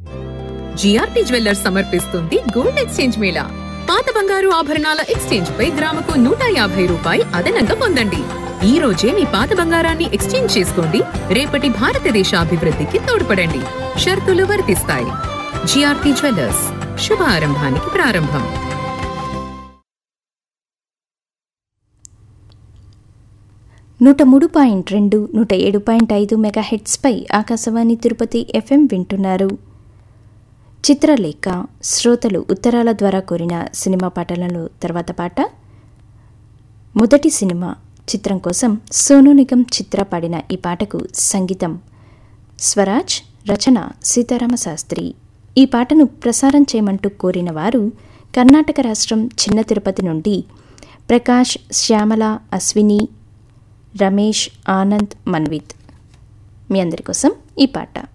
GRP jewellers సమర్పిస్తుంది gold exchange మేళా పాత బంగారు ఆభరణాల ఎక్స్చేంజ్ పై గ్రాముకు నూట యాభై రూపాయి అదనంగా పొందండి ఈ రోజే మీ పాత బంగారాన్ని ఎక్స్చేంజ్ చేసుకోండి రేపటి భారతదేశ అభివృద్ధికి తోడ్పడండి షరతులు వర్తిస్తాయి జిఆర్పి జ్యువెల్లర్స్ శుభ ఆరంభానికి ప్రారంభం నూట మూడు పాయింట్ రెండు నూట ఏడు పాయింట్ ఐదు మెగాహెట్స్పై ఆకాశవాణి తిరుపతి ఎఫ్ఎం వింటున్నారు చిత్రలేఖ శ్రోతలు ఉత్తరాల ద్వారా కోరిన సినిమా పాటలలో తర్వాత పాట మొదటి సినిమా చిత్రం కోసం సోనూ నిగమ్ చిత్ర పాడిన ఈ పాటకు సంగీతం స్వరాజ్ రచన సీతారామ శాస్త్రి ఈ పాటను ప్రసారం చేయమంటూ కోరిన వారు కర్ణాటక రాష్ట్రం చిన్న తిరుపతి నుండి ప్రకాష్ శ్యామల అశ్విని రమేష్ ఆనంద్ మన్విత్ మీ అందరి కోసం ఈ పాట